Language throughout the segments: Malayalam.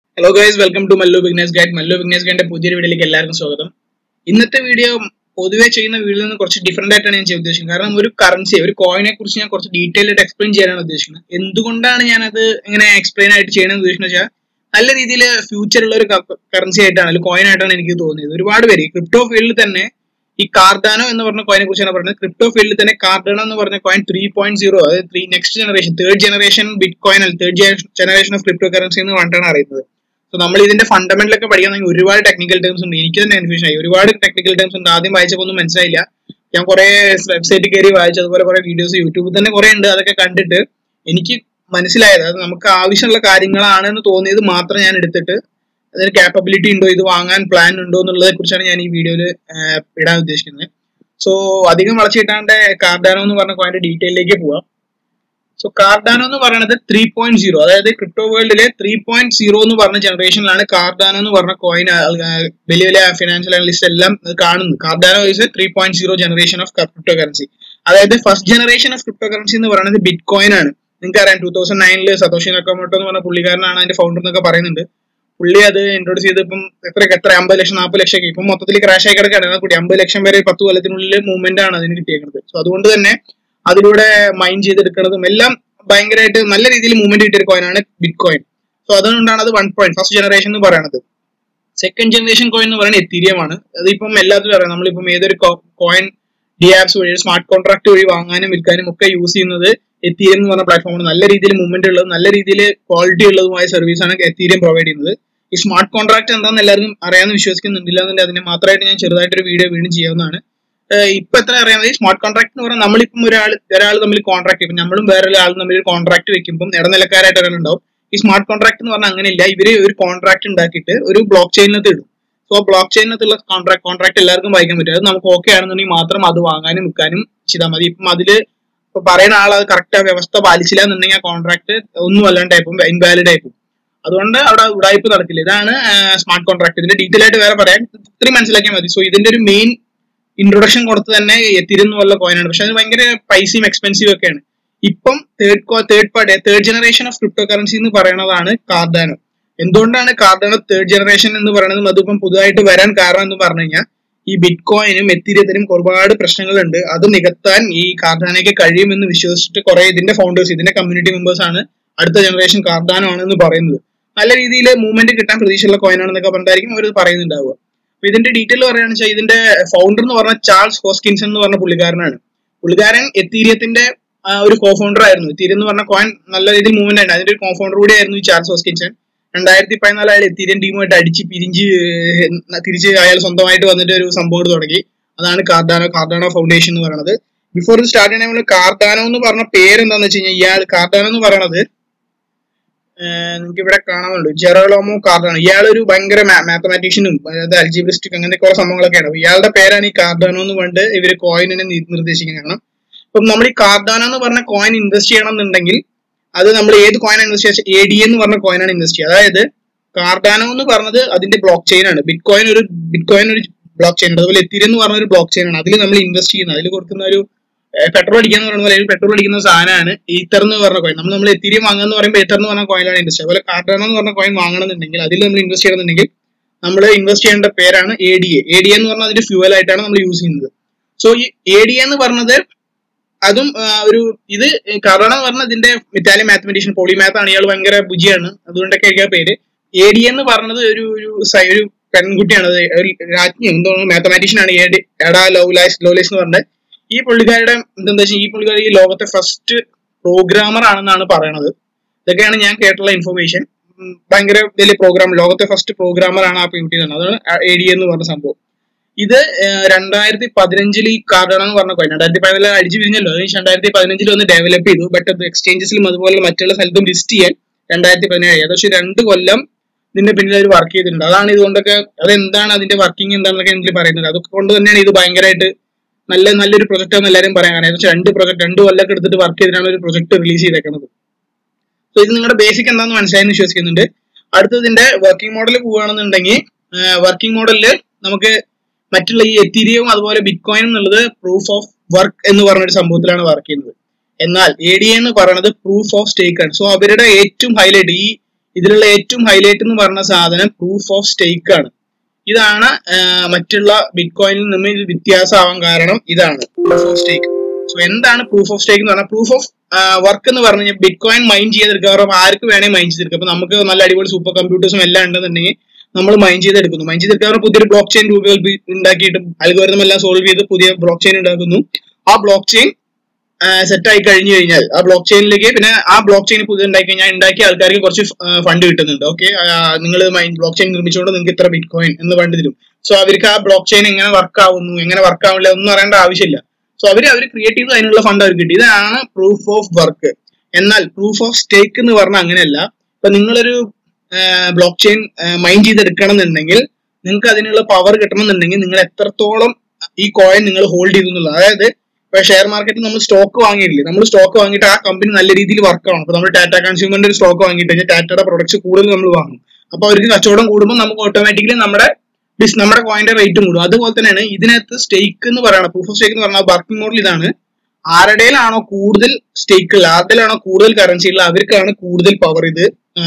hello guys welcome to Mallu business guide Mallu business ഗൈഡിന്റെ പുതിയൊരു വീഡിയോയിലേക്ക് എല്ലാവർക്കും സ്വാഗതം ഇന്നത്തെ വീഡിയോ പൊതുവെ ചെയ്യുന്ന വീഡിയോയിൽ നിന്ന് കുറച്ച് ഡിഫറെന്റ് ആയിട്ടാണ് ഞാൻ ചെയ്യാൻ ഉദ്ദേശിക്കുന്നത് കാരണം ഒരു കറൻസി ഒരു കോയിനെ കുറിച്ച് ഞാൻ കുറച്ച് ഡീറ്റെയിൽ ആയിട്ട് എക്സ്പ്ലെയിൻ ചെയ്യാനാണ് ഉദ്ദേശിക്കുന്നത് എന്തുകൊണ്ടാണ് ഞാൻ അത് ഇങ്ങനെ എക്സ്പ്ലെയിൻ ആയിട്ട് ചെയ്യണമെന്ന് ഉദ്ദേശിക്കുന്നത് വെച്ചാൽ നല്ല രീതിയിൽ ഫ്യൂച്ചർ ഉള്ള ഒരു കറൻസി ആയിട്ടാണ് അല്ലെങ്കിൽ കോയിൻ ആയിട്ടാണ് എനിക്ക് തോന്നിയത് ഒരുപാട് പേര് ക്രിപ്റ്റോ ഫീൽഡിൽ തന്നെ ഈ കാർഡാനോ എന്ന് പറഞ്ഞ കോയിനെ കുറിച്ചാണ് പറയുന്നത് ക്രിപ്റ്റോ ഫീൽഡിൽ തന്നെ കാർഡാനോ എന്ന് പറഞ്ഞ കോയിൻ ത്രീ പോയിന്റ് സീറോ അതായത് three next generation third generation bitcoin അല്ല third generation of cryptocurrency എന്ന് പറഞ്ഞിട്ടാണ് അറിയുന്നത് സോ നമ്മൾ ഇതിന്റെ ഫണ്ടമെന്റൽ ഒക്കെ പഠിക്കണമെങ്കിൽ ഒരുപാട് ടെക്നിക്കൽ ടേംസ് ഉണ്ട് എനിക്ക് തന്നെ കൺഫ്യൂഷൻ ആയി ഒരുപാട് ടെക്നിക്കൽ ടേംസ് ഉണ്ട് ആദ്യം വായിച്ചപ്പോൾ ഒന്നും മനസ്സിലായില്ല ഞാൻ കുറെ വെബ്സൈറ്റിൽ കയറി വായിച്ചു അതുപോലെ കുറെ വീഡിയോസ് യൂട്യൂബിൽ തന്നെ കുറെ ഉണ്ട് അതൊക്കെ കണ്ടിട്ട് എനിക്ക് മനസ്സിലായത് അത് നമുക്ക് ആവശ്യമുള്ള കാര്യങ്ങളാണെന്ന് തോന്നിയത് മാത്രം ഞാൻ എടുത്തിട്ട് അതിന് കാപ്പബിലിറ്റി ഉണ്ടോ ഇത് വാങ്ങാൻ പ്ലാൻ ഉണ്ടോ എന്നുള്ളതെ കുറിച്ചാണ് ഞാൻ ഈ വീഡിയോയിൽ ഇടാൻ ഉദ്ദേശിക്കുന്നത് സോ അധികം വളച്ചിട്ടാണ്ട് കാർഡാനോ എന്ന് പറഞ്ഞ കോയിന്റെ ഡീറ്റെയിലേക്ക് പോവാം സോ കാർഡാനോ എന്ന് പറയുന്നത് ത്രീ പോയിന്റ് സീറോ അതായത് ക്രിപ്റ്റോ വേൾഡിലെ ത്രീ പോയിന്റ് സീറോ എന്ന് പറഞ്ഞ ജനറേഷനിലാണ് കാർഡാനോ എന്ന് പറഞ്ഞ കോയിൻ വലിയ വലിയ ഫിനാൻഷ്യൽ അനലിസ്റ്റ് എല്ലാം കാണുന്നത് Cardano is three point zero generation of cryptocurrency അതായത് first generation of cryptocurrency എന്ന് പറയുന്നത് ബിറ്റ് കോയിൻ ആണ് നിങ്ങൾക്ക് അറിയാം ടൂ തൗസൻഡ് നയനില് സതോഷി നക്കോമോട്ടോ എന്ന് പറഞ്ഞ പുള്ളിക്കാരനാണ് അതിന്റെ ഫൗണ്ടർ എന്നൊക്കെ പറയുന്നുണ്ട് പുള്ളി അത് ഇൻട്രോഡ്യൂസ് ചെയ്ത് ഇപ്പം എത്ര എത്ര അമ്പത് ലക്ഷം നാൽപ്പത് ലക്ഷം ഇപ്പം മൊത്തത്തിൽ ക്രാഷ് ആയി കിടക്കുകയാണ് കൂടി അമ്പത് ലക്ഷം വരെ പത്ത് കൊല്ലത്തിനുള്ളിൽ മൂവ്മെന്റ് ആണ് അതിന് കിട്ടിയേക്കുന്നത് സോ അതുകൊണ്ട് തന്നെ അതിലൂടെ മൈൻ ചെയ്തെടുക്കുന്നതും എല്ലാം ഭയങ്കരമായിട്ട് നല്ല രീതിയിൽ മൂവ്മെന്റ് കിട്ടിയ ഒരു കോയിനാണ് ബിറ്റ് കോയിൻ സോ അതുകൊണ്ടാണ് അത് വൺ പോയിന്റ് ഫസ്റ്റ് ജനറേഷൻ എന്ന് പറയുന്നത് സെക്കൻഡ് ജനറേഷൻ കോയിൻ എന്ന് പറയുന്നത് എത്തീരിയമാണ് അതിപ്പം എല്ലാത്തിലും അറിയാം നമ്മളിപ്പം ഏതൊരു കോയിൻ ഡി ആപ്സ് വഴി സ്മാർട്ട് കോൺട്രാക്ട് വഴി വാങ്ങാനും വിൽക്കാനും ഒക്കെ യൂസ് ചെയ്യുന്നത് എത്തീരിയം എന്ന് പറഞ്ഞ പ്ലാറ്റ്ഫോമാണ് നല്ല രീതിയിൽ മൂവ്മെന്റ് ഉള്ളത് നല്ല രീതിയിൽ ക്വാളിറ്റി ഉള്ളതുമായ സർവീസാണ് എത്തീരിയം പ്രൊവൈഡ് ചെയ്യുന്നത് ഈ സ്മാർട്ട് കോൺട്രാക്ട് എന്താണെന്ന് എല്ലാവർക്കും അറിയാമെന്ന് വിശ്വസിക്കുന്നുണ്ടില്ല എന്നുണ്ടെങ്കിൽ അതിന് മാത്രമായിട്ട് ഞാൻ ചെറുതായിട്ടൊരു വീഡിയോ വീണ്ടും ചെയ്യാവുന്നതാണ് ഇപ്പൊ എത്ര അറിയാം ഈ സ്മാർട്ട് കോൺട്രാക്ട് എന്ന് പറഞ്ഞാൽ നമ്മളിപ്പം ഒരാൾ ഒരാൾ തമ്മിൽ കോൺട്രാക്ട് ഇപ്പം നമ്മളും വേറെ ഒരാളും തമ്മിൽ ഒരു കോൺട്രാക്ട് വെക്കുമ്പോൾ ഇടനിലക്കാരായിട്ട് ഒരാളുണ്ടാവും ഈ സ്മാർട്ട് കോൺട്രാക്ട് എന്ന് പറഞ്ഞാൽ അങ്ങനെയില്ല ഇവര് ഒരു കോൺട്രാക്ട് ഉണ്ടാക്കിയിട്ട് ഒരു ബ്ലോക്ക് ചെയിനകത്ത് ഇടും സോ ബ്ലോക്ക് ചെയിനകത്തുള്ള കോൺട്രാക്ട് കോൺട്രാക്ട് എല്ലാവർക്കും വായിക്കാൻ പറ്റും അത് നമുക്ക് ഓക്കെ ആണെന്നുണ്ടെങ്കിൽ മാത്രം അത് വാങ്ങാനും വിൽക്കാനും ചെയ്താൽ മതി ഇപ്പം അതില് ഇപ്പൊ പറയുന്ന ആൾ അത് കറക്റ്റ് ആ വ്യവസ്ഥ പാലിച്ചില്ല എന്നുണ്ടെങ്കിൽ ആ കോൺട്രാക്ട് ഒന്നും അല്ലാണ്ട് ആയിപ്പും ഇൻവാലിഡ് ആയിപ്പും അതുകൊണ്ട് അവിടെ ഉടായ്പ നടക്കില്ല ഇതാണ് സ്മാർട്ട് കോൺട്രാക്ട് ഇതിന്റെ ഡീറ്റെയിൽ ആയിട്ട് വേറെ പറയാം ഇത്രയും മനസ്സിലാക്കിയാൽ മതി സോ ഇതിന്റെ ഒരു മെയിൻ ഇൻട്രൊഡക്ഷൻ കൊടുത്ത് തന്നെ എത്തിരുന്ന പോലെ കോയിനാണ് പക്ഷെ അത് ഭയങ്കര പൈസയും എക്സ്പെൻസീവ് ഒക്കെയാണ് ഇപ്പം third third party third generation of cryptocurrency എന്ന് പറയുന്നതാണ് കാർഡാനോ എന്തുകൊണ്ടാണ് കാർഡാനോ തേർഡ് ജനറേഷൻ എന്ന് പറയുന്നത് അതിപ്പം പുതുതായിട്ട് വരാൻ കാരണം എന്ന് പറഞ്ഞു കഴിഞ്ഞാൽ ഈ ബിറ്റ് കോയിനും എത്തിരിയത്തിനും ഒരുപാട് പ്രശ്നങ്ങളുണ്ട് അത് നികത്താൻ ഈ കാർഡാനയ്ക്ക് കഴിയുമെന്ന് വിശ്വസിച്ചിട്ട് കുറെ ഇതിന്റെ ഫൗണ്ടേഴ്സ് ഇതിന്റെ കമ്മ്യൂണിറ്റി മെമ്പേഴ്സ് ആണ് അടുത്ത ജനറേഷൻ കാർഡാനോ ആണെന്ന് പറയുന്നത് നല്ല രീതിയിൽ മൂവ്മെന്റ് കിട്ടാൻ പ്രതീക്ഷയുള്ള കോയിനാണെന്നൊക്കെ പറഞ്ഞിട്ടായിരിക്കും അവർ പറയുന്നുണ്ടാവുക അപ്പൊ ഇതിന്റെ ഡീറ്റെയിൽ പറയുകയാണെന്ന് വെച്ചാൽ ഇതിന്റെ ഫൗണ്ടർ എന്ന് പറഞ്ഞ ചാൾസ് ഹോസ്കിൻസൺ എന്ന് പറഞ്ഞ പുള്ളിക്കാരനാണ് പുള്ളിക്കാരൻ എത്തീരിയത്തിന്റെ ഒരു കോ ഫൗണ്ടർ ആയിരുന്നു എത്തീരിയം എന്ന് പറഞ്ഞ കോയിൻ നല്ല രീതിയിൽ മൂവ്മെന്റ് ആയിരുന്നു അതിന്റെ ഒരു കോ ഫൗണ്ടർ കൂടി ആയിരുന്നു ഈ ചാൾസ് ഹോസ്കിൻസൺ രണ്ടായിരത്തി പതിനാല് അയാൾ എത്തീരിയൻ ടീമുമായിട്ട് അടിച്ച് പിരിഞ്ച് തിരിച്ച് അയാൾ സ്വന്തമായിട്ട് വന്നിട്ട് ഒരു സംഭവം തുടങ്ങി അതാണ് കാർഡാനോ കാർഡാനോ ഫൗണ്ടേഷൻ എന്ന് പറയുന്നത് ബിഫോർ ഇത് സ്റ്റാർട്ട് ചെയ്യണ നമ്മൾ കാർഡാനോ എന്ന് പറഞ്ഞ പേര് എന്താണെന്ന് വെച്ച് കഴിഞ്ഞാൽ ഇയാൾ കാർഡാനോ എന്ന് പറയുന്നത് നിങ്ങൾക്ക് ഇവിടെ കാണാനുണ്ട് ജെറോളോമോ കാർഡാനോ ഇയാൾ ഒരു ഭയങ്കര മാത്തമാറ്റീഷ്യനും അതായത് അൽജിബ്രിസ്റ്റിക് അങ്ങനത്തെ കുറെ സംഭവങ്ങളൊക്കെയാണ് അപ്പൊ ഇയാളുടെ പേരാണ് ഈ കാർഡാനോ എന്ന് പണ്ട് ഇവര് കോയിനെ നിർദ്ദേശിക്കുന്നത് കാരണം ഇപ്പം നമ്മൾ ഈ കാർഡാനോ എന്ന് പറഞ്ഞ കോയിൻ ഇൻവെസ്റ്റ് ചെയ്യണം എന്നുണ്ടെങ്കിൽ അത് നമ്മൾ ഏത് കോയിനാണ് ഇൻവെസ്റ്റ് ചെയ്യുക എ ഡി എന്ന് പറഞ്ഞ കോയിനാണ് ഇൻവെസ്റ്റ് ചെയ്യുക അതായത് കാർഡാനോ എന്ന് പറഞ്ഞത് അതിന്റെ ബ്ലോക്ക് ചെയിൻ ആണ് ബിറ്റ് കോയിൻ ഒരു ബിറ്റ് കോയിൻ ഒരു ബ്ലോക്ക് ചെയിൻ ഉണ്ട് അതുപോലെ എത്തിരി എന്ന് പറഞ്ഞ ഒരു ബ്ലോക്ക് ചെയിൻ ആണ് അതിൽ നമ്മൾ ഇൻവെസ്റ്റ് ചെയ്യുന്നത് അതിൽ കൊടുക്കുന്ന ഒരു പെട്രോൾ അടിക്കാന്ന് പറയുന്ന പോലെ പെട്രോൾ അടിക്കുന്ന സാധനമാണ് ഈത്തർ എന്ന് പറഞ്ഞ കോയിൻ നമ്മൾ നമ്മൾ എത്തിരിയും വാങ്ങുന്ന പറയുമ്പോൾ ഈത്തർ എന്ന് പറഞ്ഞ കോയിനാണ് ഇൻവെസ്റ്റ് അതുപോലെ കാർഡാനോ എന്ന് പറഞ്ഞ കോയിൻ വാങ്ങണമെന്നുണ്ടെങ്കിൽ അതിൽ നമ്മൾ ഇൻവെസ്റ്റ് ചെയ്യണമെന്നുണ്ടെങ്കിൽ നമ്മൾ ഇൻവെസ്റ്റ് ചെയ്യേണ്ട പേരാണ് A D A A D എന്ന് പറഞ്ഞാൽ അതിന്റെ ഫ്യൂവൽ ആയിട്ടാണ് നമ്മൾ യൂസ് ചെയ്യുന്നത് സോ ഈ എ ഡി എന്ന് പറഞ്ഞത് അതും ഒരു ഇത് കാർഡാന എന്ന് പറഞ്ഞാൽ ഇതിന്റെ ഇറ്റാലിയൻ മാത്തമെറ്റീഷ്യൻ പോളിമാത്ത് ആണ് ഇയാൾ ഭയങ്കര ബുജിയാണ് അതുകൊണ്ടൊക്കെ ആയിരിക്കും പേര് എ ഡി എന്ന് പറഞ്ഞത് ഒരു ഒരു ഒരു പെൺകുട്ടിയാണ് രാജ്ഞി എന്തോ മാത്തമാറ്റീഷ്യൻ ആണ് എഡാ ലോലൈസ് ലോലൈസ് എന്ന് പറഞ്ഞത് ഈ പുള്ളിക്കാരുടെ എന്താ വെച്ചാൽ ഈ പുള്ളിക്കാരി ഈ ലോകത്തെ ഫസ്റ്റ് പ്രോഗ്രാമർ ആണെന്നാണ് പറയണത് ഇതൊക്കെയാണ് ഞാൻ കേട്ടുള്ള ഇൻഫർമേഷൻ ഭയങ്കര വലിയ പ്രോഗ്രാം ലോകത്തെ ഫസ്റ്റ് പ്രോഗ്രാമർ ആണ് ആ പെൺകുട്ടി അതാണ് എ ഡി എന്ന് പറഞ്ഞ സംഭവം ഇത് രണ്ടായിരത്തി പതിനഞ്ചിൽ ഈ കാർഡാന എന്ന് പറഞ്ഞ കോയിൻ രണ്ടായിരത്തി പതിനാലിൽ അടിച്ചു പിരിഞ്ഞല്ലോ അത് രണ്ടായിരത്തി പതിനഞ്ചിൽ ഒന്ന് ഡെവലപ്പ് ചെയ്തു ബട്ട് അത് എക്സ്ചേഞ്ചസിലും അതുപോലെ മറ്റുള്ള സ്ഥലത്തും ലിസ്റ്റ് ചെയ്യാൻ രണ്ടായിരത്തി പതിനേഴ് ഏകദേശം രണ്ട് കൊല്ലം ഇതിന്റെ പിന്നിൽ അവർ വർക്ക് ചെയ്തിട്ടുണ്ട് അതാണ് ഇതുകൊണ്ടൊക്കെ അതെന്താണ് അതിന്റെ വർക്കിംഗ് എന്താണെന്നൊക്കെ എനിക്ക് പറയുന്നത് അതൊക്കെ കൊണ്ട് തന്നെയാണ് ഇത് ഭയങ്കരമായിട്ട് നല്ല നല്ലൊരു പ്രൊജക്റ്റ് എന്ന് എല്ലാവരും പറയാൻ കാരണം ഏകദേശം രണ്ട് പ്രൊജക്ട് രണ്ട് കൊല്ലമൊക്കെ എടുത്തിട്ട് വർക്ക് ചെയ്തിട്ടാണ് ഒരു പ്രൊജക്ട് റിലീസ് ചെയ്തേക്കുന്നത് സോ ഇത് നിങ്ങളുടെ ബേസിക് എന്താണെന്ന് മനസ്സിലായെന്ന് വിശ്വസിക്കുന്നുണ്ട് അടുത്തതിന്റെ വർക്കിംഗ് മോഡൽ പോവുകയാണെന്നുണ്ടെങ്കിൽ വർക്കിംഗ് മോഡലിൽ നമുക്ക് മറ്റുള്ള ഈ എത്തിരിയവും അതുപോലെ ബിറ്റ് കോയിൻ എന്നുള്ളത് പ്രൂഫ് ഓഫ് വർക്ക് എന്ന് പറഞ്ഞൊരു സംഭവത്തിലാണ് വർക്ക് ചെയ്യുന്നത് എന്നാൽ എ ഡി എന്ന് പറയുന്നത് പ്രൂഫ് ഓഫ് സ്റ്റേക്ക് ആണ് സോ അവരുടെ ഏറ്റവും ഹൈലൈറ്റ് ഈ ഇതിലുള്ള ഏറ്റവും ഹൈലൈറ്റ് എന്ന് പറഞ്ഞ സാധനം പ്രൂഫ് ഓഫ് സ്റ്റേക്ക് ആണ് ഇതാണ് ആഹ് മറ്റുള്ള ബിറ്റ് കോയിനിൽ നിന്ന് ഇത് വ്യത്യാസമാവാൻ കാരണം ഇതാണ് പ്രൂഫ് ഓഫ് സ്റ്റേക്ക് സോ എന്താണ് പ്രൂഫ് ഓഫ് സ്റ്റേക്ക് എന്ന് പറഞ്ഞാൽ പ്രൂഫ് ഓഫ് വർക്ക് എന്ന് പറഞ്ഞു കഴിഞ്ഞാൽ ബിറ്റ് കോയിൻ മൈൻഡ് ചെയ്തെടുക്കുക കാരണം ആർക്ക് വേണേ മൈൻഡ് ചെയ്തെടുക്കുക അപ്പൊ നമുക്ക് നല്ല അടിപൊളി സൂപ്പർ കമ്പ്യൂട്ടേഴ്സും എല്ലാം ഉണ്ടെന്നുണ്ടെങ്കിൽ നമ്മൾ മൈൻഡ് ചെയ്തെടുക്കുന്നു മൈൻഡ് ചെയ്തെടുക്കുക പുതിയൊരു ബ്ലോക്ക് ചെയിൻ രൂപകൾ ഉണ്ടാക്കിയിട്ട് അൽഗോരിതം എല്ലാം സോൾവ് ചെയ്ത് പുതിയ ബ്ലോക്ക് ചെയിൻ ഉണ്ടാക്കുന്നു ആ ബ്ലോക്ക് ചെയിൻ സെറ്റ് ആയി കഴിഞ്ഞു കഴിഞ്ഞാൽ ആ ബ്ലോക്ക് ചെയിനിലേക്ക് പിന്നെ ആ ബ്ലോക്ക് ചെയിൻ പുതിയ ഉണ്ടാക്കി കഴിഞ്ഞാൽ ഉണ്ടാക്കിയ ആൾക്കാർക്ക് കുറച്ച് ഫണ്ട് കിട്ടുന്നുണ്ട് ഓക്കെ നിങ്ങൾ ബ്ലോക്ക് ചെയിൻ നിർമ്മിച്ചുകൊണ്ട് നിങ്ങൾക്ക് ഇത്ര ബിറ്റ് കോയിൻ എന്ന് ഫണ്ട് തരും സോ അവർക്ക് ആ ബ്ലോക്ക് ചെയിൻ എങ്ങനെ വർക്ക് ആവുന്നു എങ്ങനെ വർക്ക് ആവില്ല ഒന്നും അറിയേണ്ട ആവശ്യമില്ല സോ അവർ അവർ ക്രിയേറ്റ് ചെയ്ത് അതിനുള്ള ഫണ്ട് അവർക്ക് കിട്ടി ഇതാണ് പ്രൂഫ് ഓഫ് വർക്ക് എന്നാൽ പ്രൂഫ് ഓഫ് സ്റ്റേക്ക് എന്ന് പറഞ്ഞാൽ അങ്ങനെയല്ല ഇപ്പൊ നിങ്ങളൊരു ബ്ലോക്ക് ചെയിൻ മൈൻഡ് ചെയ്തെടുക്കണം എന്നുണ്ടെങ്കിൽ നിങ്ങൾക്ക് അതിനുള്ള പവർ കിട്ടണമെന്നുണ്ടെങ്കിൽ നിങ്ങൾ എത്രത്തോളം ഈ കോയിൻ നിങ്ങൾ ഹോൾഡ് ചെയ്തു എന്നുള്ളത് അതായത് ഇപ്പൊ ഷെയർ മാർക്കറ്റിൽ നമ്മൾ സ്റ്റോക്ക് വാങ്ങിയില്ലേ നമ്മൾ സ്റ്റോക്ക് വാങ്ങിയിട്ട് ആ കമ്പനി നല്ല രീതിയിൽ വർക്ക് ആവണം അപ്പൊ നമ്മൾ ടാറ്റ കൺസ്യൂമറിന്റെ ഒരു സ്റ്റോക്ക് വാങ്ങിയിട്ട് കഴിഞ്ഞാൽ ടാറ്റയുടെ പ്രൊഡക്ട്സ് കൂടുതൽ നമ്മൾ വാങ്ങും അപ്പൊ അവർക്ക് കച്ചവടം കൂടുമ്പോൾ നമുക്ക് ഓട്ടോമാറ്റിക്കലി നമ്മുടെ ബിസ് നമ്മുടെ കോയിന്റെ റേറ്റും കൂടും അതുപോലെ തന്നെയാണ് ഇതിനകത്ത് സ്റ്റേക്ക് എന്ന് പറയുന്നത് പ്രൂഫ് ഓഫ് സ്റ്റേക്ക് എന്ന് പറഞ്ഞാൽ വർക്കിംഗ് മോഡൽ ഇതാണ് ആരുടെയിലാണോ കൂടുതൽ സ്റ്റേക്ക് ഉള്ള ആരുടെയിലാണോ കൂടുതൽ കറൻസി ഉള്ള അവർക്കാണ് കൂടുതൽ പവർ ഇത്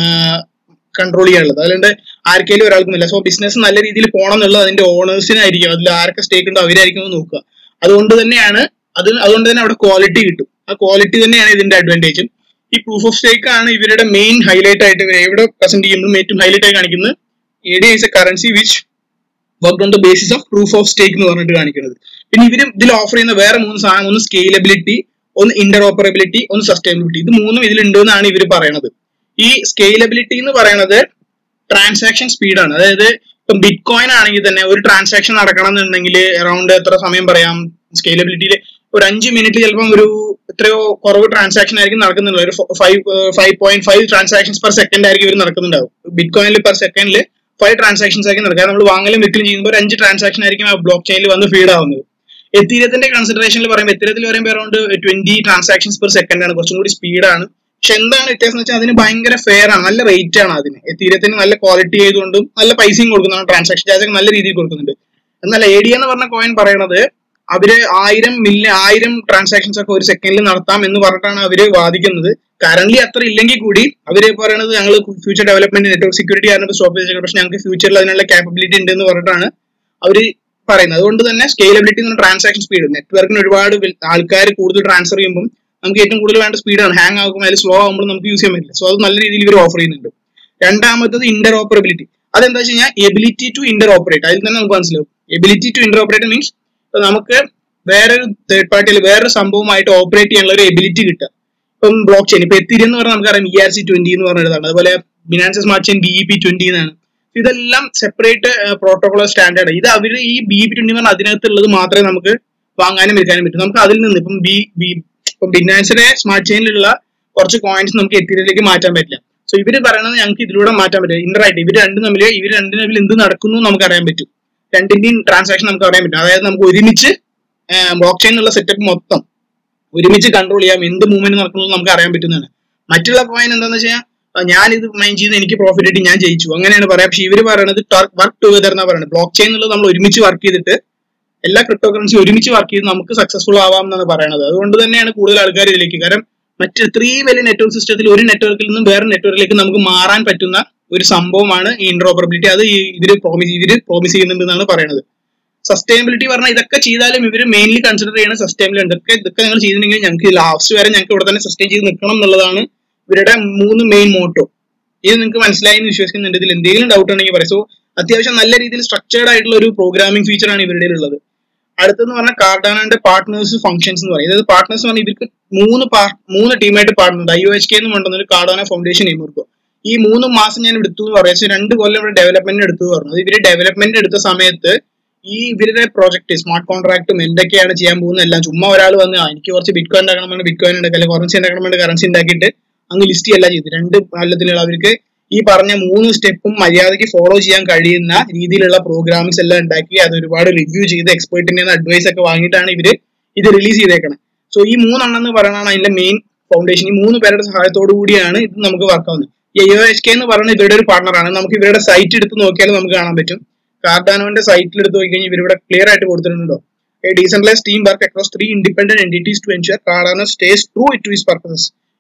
കൺട്രോൾ ചെയ്യാനുള്ളത് അതുകൊണ്ട് ആർക്കെങ്കിലും ഒരാൾക്കുമില്ല സോ ബിസിനസ് നല്ല രീതിയിൽ പോകണം എന്നുള്ളത് അതിന്റെ ഓണേഴ്സിനായിരിക്കും അതിൽ ആരൊക്കെ സ്റ്റേക്ക് ഉണ്ടോ അവരായിരിക്കും നോക്കുക അതുകൊണ്ട് തന്നെയാണ് അത് അതുകൊണ്ട് തന്നെ അവിടെ ക്വാളിറ്റി കിട്ടും ആ ക്വാളിറ്റി തന്നെയാണ് ഇതിന്റെ അഡ്വാൻറ്റേജും ഈ പ്രൂഫ് ഓഫ് സ്റ്റേക്ക് ആണ് ഇവരുടെ മെയിൻ ഹൈലൈറ്റ് ആയിട്ട് ഇവർ എവിടെ പ്രസന്റ് ചെയ്യുമ്പോഴും ഏറ്റവും ഹൈലൈറ്റ് ആയി കാണിക്കുന്നത് A D is a currency which work on the basis of proof of stake എന്ന് പറഞ്ഞിട്ട് കാണിക്കുന്നത് പിന്നെ ഇവർ ഇതിൽ ഓഫർ ചെയ്യുന്ന വേറെ മൂന്ന് സാധനം ഒന്ന് സ്കെയിലബിലിറ്റി ഒന്ന് ഇന്റർഓപ്പറബിലിറ്റി ഒന്ന് സസ്റ്റൈനബിലിറ്റി ഇത് മൂന്നും ഇതിലുണ്ട് എന്നാണ് ഇവർ പറയണത് ഈ സ്കെയിലബിലിറ്റി എന്ന് പറയുന്നത് ട്രാൻസാക്ഷൻ സ്പീഡാണ് അതായത് ഇപ്പം ബിറ്റ് കോയിൻ ആണെങ്കിൽ തന്നെ ഒരു ട്രാൻസാക്ഷൻ നടക്കണം എന്നുണ്ടെങ്കിൽ അറൌണ്ട് എത്ര സമയം പറയാം സ്കെയിലബിലിറ്റിയിൽ ഒരു അഞ്ച് മിനിറ്റ് ചിലപ്പം ഒരു എത്രയോ കുറവ് ട്രാൻസാക്ഷൻ ആയിരിക്കും നടക്കുന്നുള്ളത് ഒരു five five point five transactions per second ആയിരിക്കും ഇവർ നടക്കുന്നുണ്ടാവും ബിറ്റ് കോയിനിൽ പെർ സെക്കൻഡിൽ ഫൈവ് ട്രാൻസാക്ഷൻസ് ആയിരിക്കും നടക്കുക നമ്മൾ വാങ്ങലും വിൽക്കലും ചെയ്യുമ്പോൾ ഒരു അഞ്ച് ട്രാൻസാക്ഷൻ ആയിരിക്കും ആ ബ്ലോക്ക് ചെയിനിൽ വന്ന് ഫീഡ് ആവുന്നത് എത്തീരത്തിന്റെ കൺസിഡറേഷനിൽ പറയുമ്പോൾ എത്തീരത്തിൽ പറയുമ്പോൾ around twenty transactions per second ആണ് കുറച്ചും കൂടി സ്പീഡാണ് പക്ഷെ എന്താണ് വ്യത്യാസം എന്ന് വെച്ചാൽ അതിന് ഭയങ്കര ഫെയർ ആണ് നല്ല റേറ്റ് ആണ് അതിന് എത്തീരത്തിന് നല്ല ക്വാളിറ്റി ആയതുകൊണ്ടും നല്ല പൈസയും കൊടുക്കുന്നതാണ് ട്രാൻസാക്ഷൻ ചാർജ് ഒക്കെ നല്ല രീതിയിൽ കൊടുക്കുന്നുണ്ട് എന്നാൽ എ ഡി എന്ന് പറഞ്ഞ കോയിൻ പറയണത് അവര് ആയിരം മില്യൺ ആയിരം ട്രാൻസാക്ഷൻസ് ഒക്കെ ഒരു സെക്കൻഡിൽ നടത്താം എന്ന് പറഞ്ഞിട്ടാണ് അവര് വാദിക്കുന്നത് കറന്റ് അത്ര ഇല്ലെങ്കിൽ കൂടി അവര് പറയുന്നത് ഞങ്ങൾ ഫ്യൂച്ചർ ഡെവലപ്മെന്റ് നെറ്റ്വർക്ക് സെക്യൂരിറ്റി ആയിരുന്നു സ്റ്റോപ്പ് ചെയ്തേക്കുന്നത് പക്ഷെ ഞങ്ങൾക്ക് ഫ്യൂച്ചറിൽ അതിനുള്ള കാപ്പബിലിറ്റി ഉണ്ട് എന്ന് പറഞ്ഞിട്ടാണ് അവര് പറയുന്നത് അതുകൊണ്ട് തന്നെ സ്കെയിലബിലിറ്റി എന്ന ട്രാൻസാക്ഷൻ സ്പീഡ് നെറ്റ്വർക്കിന് ഒരുപാട് ആൾക്കാർ കൂടുതൽ ട്രാൻസ്ഫർ ചെയ്യുമ്പോൾ നമുക്ക് ഏറ്റവും കൂടുതൽ വേണ്ട സ്പീഡാണ് ഹാങ് ആകുമ്പോൾ അതിൽ സ്ലോ ആകുമ്പോൾ നമുക്ക് യൂസ് ചെയ്യാൻ പറ്റില്ല സോ അത് നല്ല രീതിയിൽ ഇവർ ഓഫർ ചെയ്യുന്നുണ്ട് രണ്ടാമത്തത് ഇന്റർ ഓപ്പറബിലിറ്റി അതെന്താ വെച്ച് കഴിഞ്ഞാൽ എബിലിറ്റി ടു ഇന്റർ ഓപ്പറേറ്റ് അതിൽ തന്നെ നമുക്ക് മനസ്സിലാവും ability to interoperate means നമുക്ക് വേറൊരു തേർഡ് പാർട്ടിയിൽ വേറൊരു സംഭവമായിട്ട് ഓപ്പറേറ്റ് ചെയ്യാനുള്ള ഒരു എബിലിറ്റി കിട്ടുക ഇപ്പം ബ്ലോക്ക് ചെയിൻ ഇപ്പൊ എത്തിരി എന്ന് പറഞ്ഞാൽ നമുക്കറിയാം ഇ ആർ സി ട്വന്റി എന്ന് പറഞ്ഞതാണ് അതുപോലെ Binance smart chain B E P twenty എന്നാണ് ഇതെല്ലാം സെപ്പറേറ്റ് പ്രോട്ടോകോൾ സ്റ്റാൻഡേർഡ് ഇത് അവർ ഈ ബി ഇ പി ട്വന്റി പറഞ്ഞാൽ അതിനകത്തുള്ളത് മാത്രമേ നമുക്ക് വാങ്ങാനും വിൽക്കാനും പറ്റൂ നമുക്ക് അതിൽ നിന്ന് ഇപ്പം ബി ബി ഇപ്പം ബിനാൻസിന്റെ സ്മാർട്ട് ചെയിനിലുള്ള കുറച്ച് കോയിൻസ് നമുക്ക് എത്തിരിയിലേക്ക് മാറ്റാൻ പറ്റില്ല സോ ഇവര് പറയുന്നത് ഞങ്ങൾക്ക് ഇതിലൂടെ മാറ്റാൻ പറ്റില്ല ഇന്ററായിട്ട് ഇവർ രണ്ടും തമ്മിൽ ഇവർ രണ്ടും തമ്മിൽ എന്ത് നടക്കുന്നു നമുക്ക് അറിയാൻ പറ്റും രണ്ടിന്റെയും ട്രാൻസാക്ഷൻ നമുക്ക് അറിയാൻ പറ്റും അതായത് നമുക്ക് ഒരുമിച്ച് ബ്ലോക്ക് ചെയിൻ ഉള്ള സെറ്റപ്പ് മൊത്തം ഒരുമിച്ച് കൺട്രോൾ ചെയ്യാം എന്ത് മൂവ്മെന്റ് നടക്കുന്നത് നമുക്ക് അറിയാൻ പറ്റുന്നതാണ് മറ്റുള്ള കോയിൻ എന്താണെന്ന് വെച്ചാൽ ഞാൻ ഇത് മൈൻഡ് ചെയ്ത് എനിക്ക് പ്രോഫിറ്റ് കിട്ടി ഞാൻ ജയിച്ചു അങ്ങനെയാണ് പറയാം പക്ഷെ ഇവര് പറയുന്നത് വർക്ക് ടുഗദർ എന്നാ പറയുന്നത് ബ്ലോക്ക് ചെയിൻ എന്നുള്ളത് നമ്മൾ ഒരുമിച്ച് വർക്ക് ചെയ്തിട്ട് എല്ലാ ക്രിപ്റ്റോ കറൻസി ഒരുമിച്ച് വർക്ക് ചെയ്ത് നമുക്ക് സക്സസ്ഫുൾ ആവാം എന്നാണ് പറയുന്നത് അതുകൊണ്ട് തന്നെയാണ് കൂടുതൽ ആൾക്കാർ ഇതിലേക്ക് കാരണം മറ്റ് ഇത്രയും വലിയ നെറ്റ്വർക്ക് സിസ്റ്റത്തിൽ ഒരു നെറ്റ്വർക്കിൽ നിന്നും വേറെ നെറ്റ്വർക്കിലേക്ക് നമുക്ക് മാറാൻ പറ്റുന്ന ഒരു സംഭവമാണ് ഈ ഇന്റർഓപ്പറബിലിറ്റി അത് ഇവര് പ്രോമിസ് ഇവര് പ്രോമിസ് ചെയ്യുന്നുണ്ട് എന്നാണ് പറയുന്നത് സസ്റ്റൈനബിലിറ്റി പറഞ്ഞാൽ ഇതൊക്കെ ചെയ്താലും ഇവർ മെയിൻലി കൺസിഡർ ചെയ്യുന്ന സസ്റ്റൈനബിലിറ്റി ഇതൊക്കെ ഇതൊക്കെ നിങ്ങൾ ചെയ്തിട്ടുണ്ടെങ്കിൽ ഞങ്ങൾക്ക് ലാസ്റ്റ് വരെ ഞങ്ങൾക്ക് ഇവിടെ തന്നെ സസ്റ്റൈൻ ചെയ്ത് നിൽക്കണം എന്നുള്ളതാണ് ഇവരുടെ മൂന്ന് മെയിൻ മോട്ടോ ഇത് നിങ്ങൾക്ക് മനസ്സിലായി എന്ന് വിശ്വസിക്കുന്നുണ്ട് ഇതിൽ എന്തെങ്കിലും ഡൗട്ട് ഉണ്ടെങ്കിൽ പറയാം സോ അത്യാവശ്യം നല്ല രീതിയിൽ സ്ട്രക്ചേർഡ് ആയിട്ടുള്ള ഒരു പ്രോഗ്രാമിംഗ് ഫീച്ചർ ആണ് ഇവരുടെ ഉള്ളത് അടുത്തെന്ന് പറഞ്ഞാൽ കാർഡാനന്റെ പാർട്ട്നേഴ്സ് ഫംഗ്ഷൻസ് എന്ന് പറയും അതായത് പാർട്ട്നേഴ്സ് പറഞ്ഞാൽ ഇവർക്ക് മൂന്ന് മൂന്ന് ടീമായിട്ട് partner I O H K എന്ന് കൊണ്ടുവന്ന ഒരു കാർഡാന ഫൗണ്ടേഷൻ ടീം കൊടുക്കും ഈ മൂന്ന് മാസം ഞാൻ എടുത്തു എന്ന് പറയാം രണ്ട് കൊല്ലം ഇവിടെ ഡെവലപ്മെന്റ് എടുത്തു പറഞ്ഞു ഇവര് ഡെവലപ്മെന്റ് എടുത്ത സമയത്ത് ഈ ഇവരുടെ പ്രോജക്ട് സ്മാർട്ട് കോൺട്രാക്റ്റും എന്തൊക്കെയാണ് ചെയ്യാൻ പോകുന്നത് എല്ലാം ചുമ്മാ ഒരാൾ വന്ന് എനിക്ക് കുറച്ച് ബിറ്റ് കോയിൻ ഉണ്ടാക്കണം വേണ്ടി ബിറ്റ് കോയിൻ ഉണ്ടാക്കുക അല്ലെങ്കിൽ കറൻസി ഉണ്ടാക്കണം വേണ്ടി കറൻസി ഉണ്ടാക്കിയിട്ട് അങ്ങ് ലിസ്റ്റ് ചെയ്യല്ല ചെയ്തു രണ്ട് കൊല്ലത്തിലുള്ള അവർക്ക് ഈ പറഞ്ഞ മൂന്ന് സ്റ്റെപ്പും മര്യാദയ്ക്ക് ഫോളോ ചെയ്യാൻ കഴിയുന്ന രീതിയിലുള്ള പ്രോഗ്രാംസ് എല്ലാം ഉണ്ടാക്കി അത് ഒരുപാട് റിവ്യൂ ചെയ്ത് എക്സ്പേർട്ടിന്റെ അഡ്വൈസ് ഒക്കെ വാങ്ങിയിട്ടാണ് ഇവര് ഇത് റിലീസ് ചെയ്തേക്കണം സോ ഈ മൂന്നെണ്ണം എന്ന് പറയുന്നതാണ് അതിന്റെ മെയിൻ ഫൗണ്ടേഷൻ ഈ മൂന്ന് പേരുടെ സഹായത്തോടു കൂടിയാണ് ഇത് നമുക്ക് വർക്ക് ആവുന്നത് ഈ ഐ എച്ച് കെ എന്ന് പറയുന്നത് ഇവരുടെ ഒരു പാർട്ണറാണ് നമുക്ക് ഇവരുടെ സൈറ്റ് എടുത്ത് നോക്കിയാൽ നമുക്ക് കാണാൻ പറ്റും കാർഡാനോന്റെ സൈറ്റിൽ എടുത്ത് നോക്കി കഴിഞ്ഞാൽ ഇവരിവിടെ ക്ലിയർ ആയിട്ട് കൊടുത്തിട്ടുണ്ടോ a decentralise team work across three independent entities to ensure Cardano stays true it to his purposes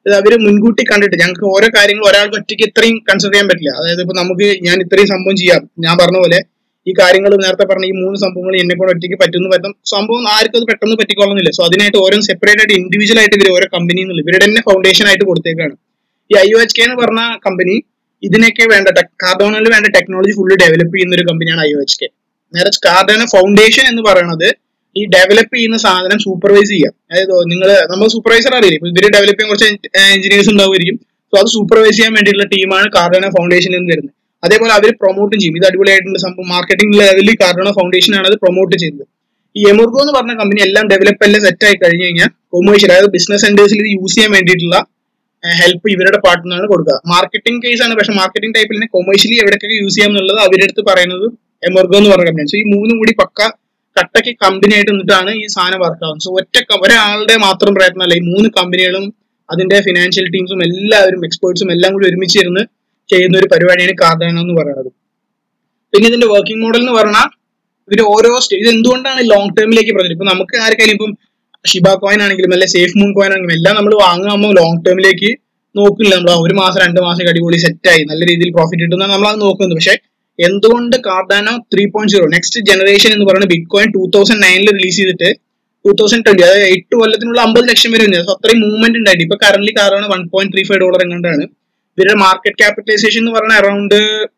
ഇത് അവര് മുൻകൂട്ടി കണ്ടിട്ട് ഞങ്ങൾക്ക് ഓരോ കാര്യങ്ങൾ ഒരാൾക്ക് ഒറ്റയ്ക്ക് ഇത്രയും കൺസിഡർ ചെയ്യാൻ പറ്റില്ല അതായത് ഇപ്പൊ നമുക്ക് ഞാൻ ഇത്രയും സംഭവം ചെയ്യാം ഞാൻ പറഞ്ഞ പോലെ ഈ കാര്യങ്ങൾ നേരത്തെ പറഞ്ഞ ഈ മൂന്ന് സംഭവങ്ങൾ എന്നെ കൂടെ ഒറ്റയ്ക്ക് പറ്റുന്ന പറ്റും സംഭവം ആർക്കും അത് പെട്ടെന്ന് പറ്റിക്കൊള്ളുന്നില്ല സോ അതിനായിട്ട് ഓരോ സെപ്പറേറ്റ് ആയിട്ട് ഇൻഡിവിജ്വൽ ആയിട്ട് ഇവർ ഓരോ കമ്പനി ഇവരുടെ തന്നെ ഫൗണ്ടേഷൻ ആയിട്ട് കൊടുത്തേക്കാണ് ഈ ഐ ഒ എച്ച് കെ എന്ന് പറഞ്ഞ കമ്പനി ഇതിനൊക്കെ വേണ്ട കാർഡോണിൽ വേണ്ട ടെക്നോളജി ഫുള്ള് ഡെവലപ്പ് ചെയ്യുന്ന ഒരു കമ്പനിയാണ് ഐ ഒ എച്ച് കെ നേരെ കാർഡോന ഫൗണ്ടേഷൻ എന്ന് പറയുന്നത് ഈ ഡെവലപ്പ് ചെയ്യുന്ന സാധനം സൂപ്പർവൈസ് ചെയ്യാം അതായത് നിങ്ങൾ നമ്മൾ സൂപ്പർവൈസർ അറിയില്ല ഇപ്പൊ ഇവര് ഡെവലപ്പ് ചെയ്യാൻ കുറച്ച് എഞ്ചിനീയേഴ്സ് ഉണ്ടാവുമായിരിക്കും സോ അത് സൂപ്പർവൈസ് ചെയ്യാൻ വേണ്ടിയിട്ടുള്ള ടീമാണ് കാർഡോന ഫൗണ്ടേഷൻ എന്ന് വരുന്നത് അതേപോലെ അവർ പ്രൊമോട്ടും ചെയ്യും ഇത് അടിപൊളിയായിട്ടുള്ള സംഭവം മാർക്കറ്റിംഗ് ലെവലിൽ കാർഡോന ഫൗണ്ടേഷൻ ആണ് അത് പ്രൊമോട്ട് ചെയ്യുന്നത് ഈ എമുർഗോ എന്ന് പറഞ്ഞ കമ്പനി എല്ലാം ഡെവലപ്പ് എല്ലാം സെറ്റ് ആയി കഴിഞ്ഞ് കഴിഞ്ഞാൽ കൊമേഴ്ഷ്യൽ അതായത് ബിസിനസ് സെന്റേഴ്സിൽ ഇത് യൂസ് ചെയ്യാൻ വേണ്ടിയിട്ടുള്ള ഹെൽപ്പ് ഇവരുടെ പാർട്ടിൽ നിന്നാണ് കൊടുക്കുക മാർക്കറ്റിംഗ് കേസ് ആണ് പക്ഷെ മാർക്കറ്റിംഗ് ടൈപ്പിൽ തന്നെ കൊമേഴ്ഷ്യലി എവിടേക്കൊക്കെ യൂസ് ചെയ്യാം എന്നുള്ളത് അവരുടെ അടുത്ത് പറയുന്നത് എമർഗോ എന്ന് പറഞ്ഞ കമ്പനി സോ ഈ മൂന്നും കൂടി പക്ക കട്ടയ്ക്ക് കമ്പനി ആയിട്ട് നിന്നിട്ടാണ് ഈ സാധനം വർക്ക് ആവുന്നത് സോ ഒറ്റ ക- ഒരാളുടെ മാത്രം പ്രയത്നമല്ല ഈ മൂന്ന് കമ്പനികളും അതിന്റെ ഫിനാൻഷ്യൽ ടീംസും എല്ലാവരും എക്സ്പേർട്സും എല്ലാം കൂടി ഒരുമിച്ച് ഇരുന്ന് ചെയ്യുന്ന ഒരു പരിപാടിയാണ് കാർഡാന എന്ന് പറയുന്നത് പിന്നെ ഇതിന്റെ വർക്കിംഗ് മോഡൽ എന്ന് പറഞ്ഞാൽ ഇവർ ഓരോ സ്റ്റേ ഇത് എന്തുകൊണ്ടാണ് ലോങ് ടേമിലേക്ക് പറഞ്ഞത് ഇപ്പൊ നമുക്ക് ആർക്കായാലും ഇപ്പം ഷിബ കോയിൻ ആണെങ്കിലും അല്ലെ സേഫ് മൂൺ കോയിൻ ആണെങ്കിലും എല്ലാം നമ്മൾ വാങ്ങുമ്പോൾ ലോങ് ടേമിലേക്ക് നോക്കില്ല നമ്മൾ ഒരു മാസം രണ്ട് മാസം അടിപൊളി സെറ്റ് ആയി നല്ല രീതിയിൽ പ്രോഫിറ്റ് കിട്ടുന്ന നമ്മൾ അത് നോക്കുന്നത് പക്ഷെ എന്തുകൊണ്ട് Cardano three point zero next generation എന്ന് പറയുന്നത് ബിറ്റ് കോയിൻ ടൂ തൗസൻഡ് നയനിൽ റിലീസ് ചെയ്തിട്ട് ടൂ തൗസൻഡ് ട്വന്റി അതായത് എട്ട് കൊല്ലത്തിനുള്ള അമ്പത് ലക്ഷം വരെ ഉണ്ട് സോ അത്രയും മൂവ്മെന്റ് ഉണ്ടായിട്ട് ഇപ്പൊ കറന്റ് കാർഡാണ് one point three five dollar എങ്ങാണ്ടാണ് ഇവരുടെ മാർക്കറ്റ് ക്യാപിറ്റലൈസേഷൻ എന്ന് പറഞ്ഞാൽ അറൌണ്ട്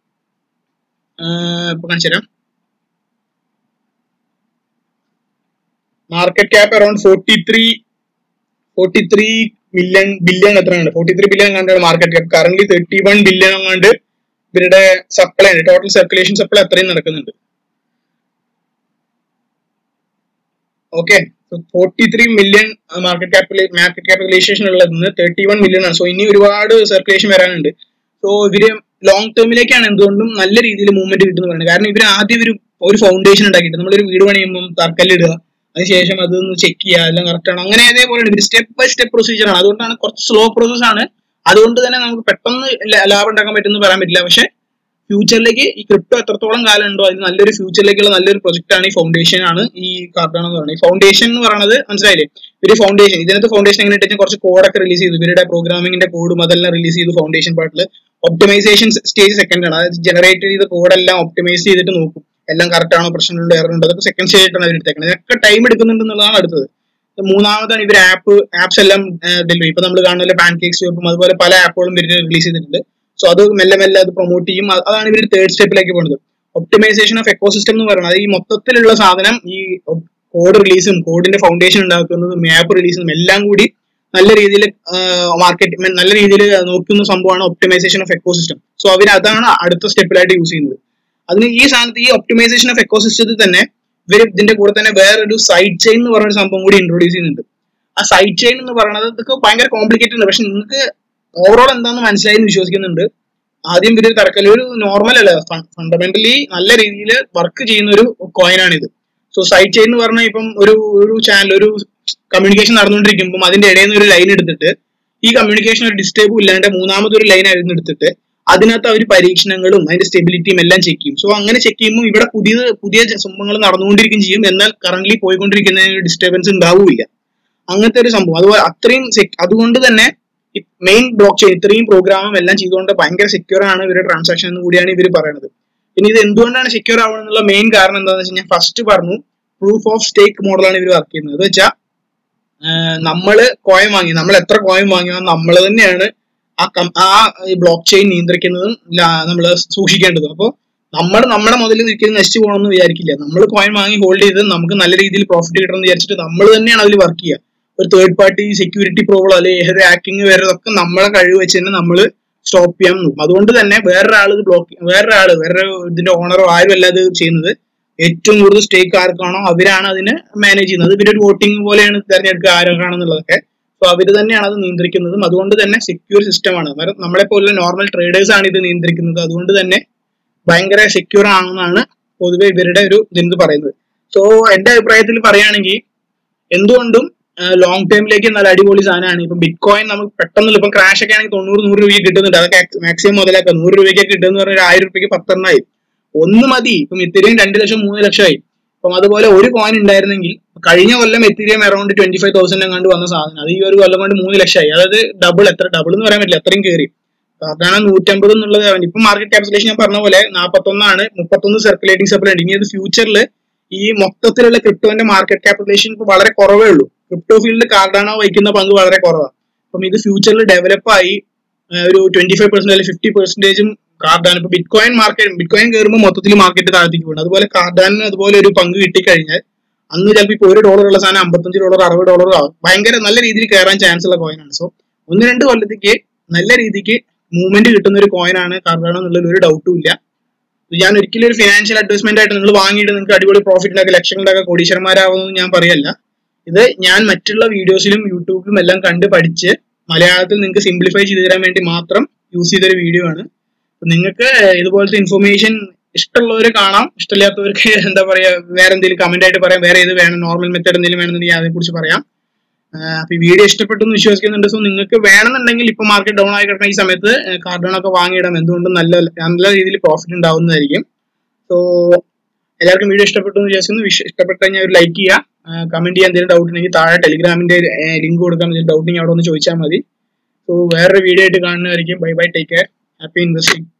ഇപ്പൊ കാണിച്ചു തരാം market cap around forty three forty three million billion എത്രയാണ് ഫോർട്ടി ത്രീ ബില്യൺ കണ്ടാണ് market cap current thirty one billion അങ്ങാണ്ട് ഇവരുടെ സപ്ലൈ ഉണ്ട് ടോട്ടൽ സർക്കുലേഷൻ സപ്ലൈ അത്രയും നടക്കുന്നുണ്ട് okay forty three million market capital market capitalisation ഉള്ളതിന് തേർട്ടി വൺ മില്യൺ ആണ് സോ ഇനി ഒരുപാട് സർക്കുലേഷൻ വരാനുണ്ട് സോ ഇവര് ലോങ് ടേമിലേക്കാണ് എന്തുകൊണ്ടും നല്ല രീതിയിൽ മൂവ്മെന്റ് കിട്ടുന്നത് പറയുന്നത് കാരണം ഇവർ ആദ്യം ഒരു ഒരു ഫൗണ്ടേഷൻ ഉണ്ടാക്കിയിട്ട് നമ്മളൊരു വീട് പണിയുമ്പോൾ തറക്കല്ലിടുക അതിനുശേഷം അതൊന്ന് ചെക്ക് ചെയ്യുക എല്ലാം കറക്റ്റ് ആണ് അങ്ങനെ അതേപോലെ ഇവർ സ്റ്റെപ്പ് ബൈ സ്റ്റെപ്പ് പ്രൊസീജിയർ ആണ് അതുകൊണ്ടാണ് കുറച്ച് സ്ലോ പ്രോസസ് ആണ് അതുകൊണ്ട് തന്നെ നമുക്ക് പെട്ടെന്ന് ല- ലാഭം ഉണ്ടാക്കാൻ പറ്റുമെന്ന് പറയാൻ പറ്റില്ല പക്ഷെ ഫ്യൂച്ചറിലേക്ക് ഈ ക്രിപ്റ്റോ എത്രത്തോളം കാലം ഉണ്ടോ അതിന് നല്ലൊരു ഫ്യൂച്ചറിലേക്കുള്ള നല്ലൊരു പ്രൊജക്ട് ആണ് ഈ ഫൗണ്ടേഷൻ ആണ് ഈ കാർഡാണ് എന്ന് പറയുന്നത് ഈ ഫൗണ്ടേഷൻ എന്ന് പറയുന്നത് മനസ്സിലായില്ലേ ഇവര് ഫൗണ്ടേഷൻ ഇതിനകത്ത് ഫൗണ്ടേഷൻ എങ്ങനെ ഇട്ടിട്ട് കുറച്ച് കോഡൊക്കെ റിലീസ് ചെയ്തു ഇവരുടെ പ്രോഗ്രാമിംഗിന്റെ കോഡും അതെല്ലാം റിലീസ് ചെയ്തു ഫൗണ്ടേഷൻ പാർട്ടിൽ ഒപ്റ്റിമൈസേഷൻ സ്റ്റേജ് സെക്കൻഡ് ആണ് അതായത് ജനറേറ്റ് ചെയ്ത കോഡെല്ലാം ഒപ്റ്റിമൈസ് ചെയ്തിട്ട് നോക്കും എല്ലാം കറക്റ്റ് ആണോ പ്രശ്നമുണ്ടോ എറർ ഉണ്ടോ അതൊക്കെ സെക്കൻഡ് സ്റ്റേജ് ആയിട്ടാണ് അവർ എടുത്തേക്കുന്നത് ഇതൊക്കെ ടൈം എടുക്കുന്നുണ്ട് എന്നുള്ളതാണ് അടുത്തത് മൂന്നാമതാണ് ഇവർ ആപ്പ് ആപ്സ് എല്ലാം ഡെലിവറി ഇപ്പൊ നമ്മൾ കാണുന്ന പാൻ കേക്ക് സ്റ്റോപ്പും അതുപോലെ പല ആപ്പുകളും ഇവർ റിലീസ് ചെയ്തിട്ടുണ്ട് സോ അത് മെല്ലെ മെല്ലെ അത് പ്രൊമോട്ട് ചെയ്യും അത് അതാണ് ഇവർ തേർഡ് സ്റ്റെപ്പിലേക്ക് പോകുന്നത് ഒപ്റ്റിമൈസേഷൻ ഓഫ് എക്കോസിസ്റ്റം എന്ന് പറയുന്നത് ഈ മൊത്തത്തിലുള്ള സാധനം ഈ കോഡ് റിലീസും കോഡിന്റെ ഫൗണ്ടേഷൻ ഉണ്ടാക്കുന്നതും ആപ്പ് റിലീസും എല്ലാം കൂടി നല്ല രീതിയിൽ മാർക്കറ്റ് നല്ല രീതിയിൽ നോക്കുന്ന സംഭവമാണ് ഒപ്റ്റിമൈസേഷൻ ഓഫ് എക്കോസിസ്റ്റം സോ അവർ അതാണ് അടുത്ത സ്റ്റെപ്പിലായിട്ട് യൂസ് ചെയ്യുന്നത് അതിന് ഈ സാധനത്ത് ഈ ഒപ്റ്റിമൈസേഷൻ ഓഫ് എക്കോസിസ്റ്റത്തിൽ തന്നെ ഇവർ ഇതിന്റെ കൂടെ തന്നെ വേറൊരു സൈഡ് ചെയിൻ എന്ന് പറയുന്ന സംഭവം കൂടി ഇൻട്രൊഡ്യൂസ് ചെയ്യുന്നുണ്ട് ആ സൈഡ് ചെയിൻ എന്ന് പറയുന്നത് ഇതൊക്കെ ഭയങ്കര കോംപ്ലിക്കേറ്റഡ് ഉണ്ട് പക്ഷെ നിങ്ങൾക്ക് ഓവറോൾ എന്താണെന്ന് മനസ്സിലായി എന്ന് വിശ്വസിക്കുന്നുണ്ട് ആദ്യം ഇവര് തറക്കല്ല ഒരു നോർമൽ അല്ല ഫണ്ടമെന്റലി നല്ല രീതിയിൽ വർക്ക് ചെയ്യുന്ന ഒരു കോയിനാണിത് സോ സൈഡ് ചെയിൻ എന്ന് പറഞ്ഞാൽ ഇപ്പം ഒരു ഒരു ചാനൽ ഒരു കമ്മ്യൂണിക്കേഷൻ നടന്നുകൊണ്ടിരിക്കുമ്പോൾ അതിന്റെ ഇടയിൽ നിന്ന് ഒരു ലൈൻ എടുത്തിട്ട് ഈ കമ്മ്യൂണിക്കേഷൻ ഒരു ഡിസ്റ്റർബും ഇല്ലാണ്ട് മൂന്നാമതൊരു ലൈൻ ആയിരുന്നു എടുത്തിട്ട് അതിനകത്ത് അവർ പരീക്ഷണങ്ങളും അതിന്റെ സ്റ്റെബിലിറ്റിയും എല്ലാം ചെക്ക് ചെയ്യും സോ അങ്ങനെ ചെക്ക് ചെയ്യുമ്പോൾ ഇവിടെ പുതിയ പുതിയ സംഭവങ്ങൾ നടന്നുകൊണ്ടിരിക്കുകയും ചെയ്യും എന്നാൽ കറന്റ് പോയിക്കൊണ്ടിരിക്കുന്ന ഡിസ്റ്റർബൻസ് ഉണ്ടാവില്ല അങ്ങനത്തെ ഒരു സംഭവം അതുപോലെ അത്രയും sec- അതുകൊണ്ട് തന്നെ മെയിൻ ബ്ലോക്ക് ചെയിൻ ഇത്രയും പ്രോഗ്രാമും എല്ലാം ചെയ്തുകൊണ്ട് ഭയങ്കര സെക്യൂർ ആണ് ഇവരുടെ ട്രാൻസാക്ഷൻ എന്ന് കൂടിയാണ് ഇവർ പറയുന്നത് പിന്നെ ഇത് എന്തുകൊണ്ടാണ് സെക്യൂർ ആവണമെന്നുള്ള മെയിൻ കാരണം എന്താണെന്ന് വെച്ച് കഴിഞ്ഞാൽ ഫസ്റ്റ് പറഞ്ഞു പ്രൂഫ് ഓഫ് സ്റ്റേക്ക് മോഡലാണ് ഇവർ വർക്ക് ചെയ്യുന്നത് എന്ന് വെച്ചാൽ നമ്മള് കോയിൻ വാങ്ങി നമ്മൾ എത്ര കോയിൻ വാങ്ങിയോ നമ്മൾ തന്നെയാണ് ആ കം ആ ബ്ലോക്ക് ചെയിൻ നിയന്ത്രിക്കുന്നതും നമ്മൾ സൂക്ഷിക്കേണ്ടതും അപ്പോൾ നമ്മൾ നമ്മുടെ മുതൽ ഒരിക്കലും നശിച്ചു പോകണമെന്ന് വിചാരിക്കില്ല നമ്മൾ കോയിൻ വാങ്ങി ഹോൾഡ് ചെയ്ത് നമുക്ക് നല്ല രീതിയിൽ പ്രോഫിറ്റ് കിട്ടണമെന്ന് വിചാരിച്ചിട്ട് നമ്മൾ തന്നെയാണ് അതിൽ വർക്ക് ചെയ്യുക ഒരു തേർഡ് പാർട്ടി സെക്യൂരിറ്റി പ്രോബ്ലം അല്ലെങ്കിൽ ഏത് ഹാക്കിംഗ് വരുന്നതൊക്കെ നമ്മളെ കഴിവ് വെച്ച് തന്നെ നമ്മൾ സ്റ്റോപ്പ് ചെയ്യാൻ നോക്കും അതുകൊണ്ട് തന്നെ വേറൊരാൾ ഇത് ബ്ലോക്ക് വേറൊരാൾ വേറെ ഇതിന്റെ ഓണറോ ആരും അല്ല ഇത് ചെയ്യുന്നത് ഏറ്റവും കൂടുതൽ സ്റ്റേക്ക് ആർക്കാണോ അവരാണ് അതിനെ മാനേജ് ചെയ്യുന്നത് ഇവരൊരു വോട്ടിംഗ് പോലെയാണ് തെരഞ്ഞെടുക്കുക ആരൊക്കെയാണെന്നുള്ളതൊക്കെ സോ അവർ തന്നെയാണ് അത് നിയന്ത്രിക്കുന്നതും അതുകൊണ്ട് തന്നെ സെക്യൂർ സിസ്റ്റമാണ് നമ്മളെ പോലെ നോർമൽ ട്രേഡേഴ്സ് ആണ് ഇത് നിയന്ത്രിക്കുന്നത് അതുകൊണ്ട് തന്നെ ഭയങ്കര സെക്യൂർ ആണെന്നാണ് പൊതുവെ ഇവരുടെ ഒരു ഇതെന്ന് പറയുന്നത് സോ എന്റെ അഭിപ്രായത്തിൽ പറയുകയാണെങ്കിൽ എന്തുകൊണ്ടും ലോങ് ടൈമിലേക്ക് നല്ല അടിപൊളി സാധനമാണ് ഇപ്പൊ ബിറ്റ് കോയിൻ നമുക്ക് പെട്ടെന്ന് ഇപ്പം ക്രാഷ് ഒക്കെ ആണെങ്കിൽ തൊണ്ണൂറ് നൂറ് രൂപയ്ക്ക് കിട്ടുന്നുണ്ട് അതൊക്കെ മാക്സിമം മുതലാക്കുക നൂറ് രൂപയ്ക്ക് കിട്ടുമെന്ന് പറഞ്ഞാൽ ഒരു ആയിരം രൂപയ്ക്ക് പത്തെണ്ണമായി ഒന്ന് മതി ഇപ്പം ഇത്രയും രണ്ട് ലക്ഷം മൂന്ന് ലക്ഷമായി അപ്പം അതുപോലെ ഒരു കോയിൻ ഉണ്ടായിരുന്നെങ്കിൽ കഴിഞ്ഞ കൊല്ലം Ethereum around twenty five thousand എങ്ങാണ്ട് വന്ന സാധനം അത് ഈ ഒരു കൊല്ലം കൊണ്ട് മൂന്ന് ലക്ഷമായി അതായത് ഡബിൾ എത്ര ഡബിൾ എന്ന് പറയാൻ പറ്റില്ല അത്രയും കയറി കാർഡാന നൂറ്റമ്പത് എന്നുള്ളത് ഇപ്പൊ മാർക്കറ്റ് ക്യാപിറ്റലേഷൻ ഞാൻ പറഞ്ഞ പോലെ നാൽപ്പത്തൊന്നാണ് മുപ്പത്തൊന്ന് സർക്കുലേറ്റിംഗ് സപ്ലൈ ഉണ്ട് ഇനി അത് ഫ്യൂച്ചറിൽ ഈ മൊത്തത്തിലുള്ള ക്രിപ്റ്റോന്റെ മാർക്കറ്റ് ക്യാപിറ്റലേഷൻ ഇപ്പൊ വളരെ കുറവേ ഉള്ളൂ ക്രിപ്റ്റോ ഫീൽഡിൽ കാർഡാന വഹിക്കുന്ന പങ്ക് വളരെ കുറവാണ് അപ്പം ഇത് ഫ്യൂച്ചറിൽ ഡെവലപ്പ് ആയി ഒരു ട്വന്റി ഫൈവ് പെർസെന്റ് അല്ലെങ്കിൽ ഫിഫ്റ്റി പെർസെന്റേജും കാർഡാൻ ഇപ്പൊ bitcoin market bitcoin കയറുമ്പോൾ മൊത്തത്തിൽ മാർക്കറ്റ് താഴത്തേക്ക് പോകും അതുപോലെ കാർഡാനിന് അതുപോലെ ഒരു പങ്ക് കിട്ടിക്കഴിഞ്ഞാൽ അന്ന് ചിലപ്പോൾ ഇപ്പോൾ ഒരു ഡോളർ ഉള്ള സാധനം അമ്പത്തഞ്ച് ഡോളർ അറുപത് ഡോളർ ആവും ഭയങ്കര നല്ല രീതിയിൽ കയറാൻ ചാൻസ് ഉള്ള കോയിനാണ് സോ ഒന്ന് രണ്ട് കൊല്ലത്തേക്ക് നല്ല രീതിക്ക് മൂവ്മെന്റ് കിട്ടുന്ന ഒരു കോയിനാണ് കാർഡാനോ എന്നുള്ളതിൽ ഒരു ഡൗട്ടും ഇല്ല ഇത് ഞാൻ ഒരിക്കലും ഒരു ഫിനാൻഷ്യൽ അഡ്വൈസ്മെന്റ് ആയിട്ട് നിങ്ങൾ വാങ്ങിയിട്ട് നിങ്ങൾക്ക് അടിപൊളി പ്രോഫിറ്റ് ഉണ്ടാക്കി ലക്ഷങ്ങളുണ്ടാക്കുക കോടീശ്വരന്മാരാവുമെന്ന് ഞാൻ പറയല്ല ഇത് ഞാൻ മറ്റുള്ള വീഡിയോസിലും യൂട്യൂബിലും എല്ലാം കണ്ട് പഠിച്ച് മലയാളത്തിൽ നിങ്ങൾക്ക് സിംപ്ലിഫൈ ചെയ്തു തരാൻ വേണ്ടി മാത്രം യൂസ് ചെയ്തൊരു വീഡിയോ ആണ് നിങ്ങൾക്ക് ഇതുപോലത്തെ ഇൻഫർമേഷൻ ഇഷ്ടമുള്ളവർ കാണാം ഇഷ്ടമില്ലാത്തവർക്ക് എന്താ പറയാ വേറെ എന്തെങ്കിലും കമന്റ് ആയിട്ട് പറയാം വേറെ ഏത് വേണം നോർമൽ മെത്തേഡ് എന്തെങ്കിലും വേണമെന്നുണ്ടെങ്കിൽ അതിനെ കുറിച്ച് പറയാം അപ്പൊ ഈ വീഡിയോ ഇഷ്ടപ്പെട്ടു എന്ന് വിശ്വസിക്കുന്നുണ്ട് സോ നിങ്ങൾക്ക് വേണമെന്നുണ്ടെങ്കിൽ ഇപ്പൊ മാർക്കറ്റ് ഡൗൺ ആയി കിടക്കുന്ന ഈ സമയത്ത് കാർഡോണൊക്കെ വാങ്ങിയിടാം എന്തുകൊണ്ടും നല്ല നല്ല രീതിയിൽ പ്രോഫിറ്റ് ഉണ്ടാവുന്നതായിരിക്കും സോ എല്ലാവർക്കും വീഡിയോ ഇഷ്ടപ്പെട്ടു എന്ന് വിചാരിക്കുന്നു ഇഷ്ടപ്പെട്ടു കഴിഞ്ഞാൽ ഒരു ലൈക്ക് ചെയ്യുക കമന്റ് ചെയ്യാൻ എന്തെങ്കിലും ഡൗട്ട് ഉണ്ടെങ്കിൽ താഴെ ടെലിഗ്രാമിന്റെ ലിങ്ക് കൊടുക്കാൻ എന്തെങ്കിലും ഡൗട്ട് ഉണ്ടെങ്കിൽ അവിടെ ഒന്ന് ചോദിച്ചാൽ മതി സോ വേറൊരു വീഡിയോ ആയിട്ട് കാണുന്നതായിരിക്കും bye bye take care happy investing